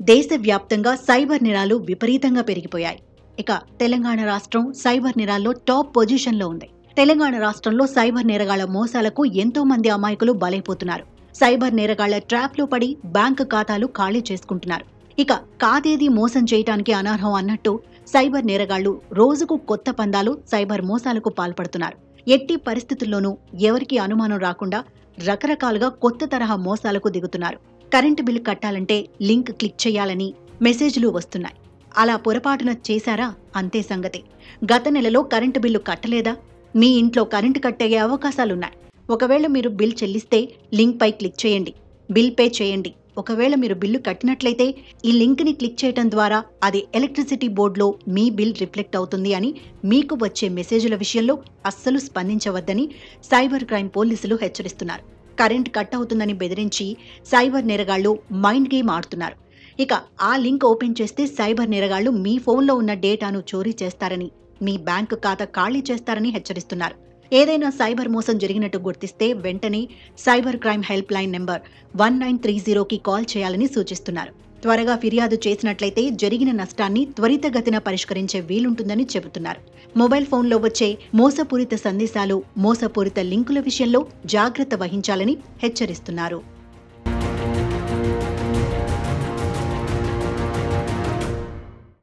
దేశవ్యాప్తంగా సైబర్ నేరాలు విపరీతంగా పెరిగిపోయాయి ఇక తెలంగాణ రాష్ట్రం సైబర్ నేరాల్లో టాప్ పొజిషన్లో ఉంది తెలంగాణ రాష్ట్రంలో సైబర్ నేరగాళ్ల మోసాలకు ఎంతో మంది అమాయకులు బలైపోతున్నారు సైబర్ నేరగాళ్ల ట్రాప్లో పడి బ్యాంకు ఖాతాలు ఖాళీ చేసుకుంటున్నారు ఇక కాదేది మోసం చేయటానికి అనర్హం అన్నట్టు సైబర్ నేరగాళ్లు రోజుకు కొత్త పందాలు సైబర్ మోసాలకు పాల్పడుతున్నారు ఎట్టి పరిస్థితుల్లోనూ ఎవరికీ అనుమానం రాకుండా రకరకాలుగా కొత్త తరహా మోసాలకు దిగుతున్నారు కరెంటు బిల్లు కట్టాలంటే లింక్ క్లిక్ చేయాలని మెసేజ్లు వస్తున్నాయి అలా పొరపాటున చేశారా అంతే సంగతి గత నెలలో కరెంటు బిల్లు కట్టలేదా మీ ఇంట్లో కరెంటు కట్టయ్యే అవకాశాలున్నాయి ఒకవేళ మీరు బిల్ చెల్లిస్తే లింక్ పై క్లిక్ చేయండి బిల్ పే చేయండి ఒకవేళ మీరు బిల్లు కట్టినట్లయితే ఈ లింక్ని క్లిక్ చేయటం ద్వారా అది ఎలక్ట్రిసిటీ బోర్డులో మీ బిల్ రిఫ్లెక్ట్ అవుతుంది అని మీకు వచ్చే మెసేజ్ల విషయంలో అస్సలు స్పందించవద్దని సైబర్ క్రైమ్ పోలీసులు హెచ్చరిస్తున్నారు కరెంట్ కట్ అవుతుందని బెదిరించి సైబర్ నేరగాళ్లు మైండ్ గేమ్ ఆడుతున్నారు ఇక ఆ లింక్ ఓపెన్ చేస్తే సైబర్ నేరగాళ్లు మీ ఫోన్లో ఉన్న డేటాను చోరీ చేస్తారని మీ బ్యాంకు ఖాతా ఖాళీ చేస్తారని హెచ్చరిస్తున్నారు ఏదైనా సైబర్ మోసం జరిగినట్టు గుర్తిస్తే వెంటనే cyber crime help line number one nine three జీరోకి కాల్ చేయాలని సూచిస్తున్నారు త్వరగా ఫిర్యాదు చేసినట్లయితే జరిగిన నష్టాన్ని త్వరితగతిన పరిష్కరించే వీలుంటుందని చెబుతున్నారు మొబైల్ ఫోన్లో వచ్చే మోసపూరిత సందేశాలు మోసపూరిత లింకుల విషయంలో జాగ్రత్త వహించాలని హెచ్చరిస్తున్నారు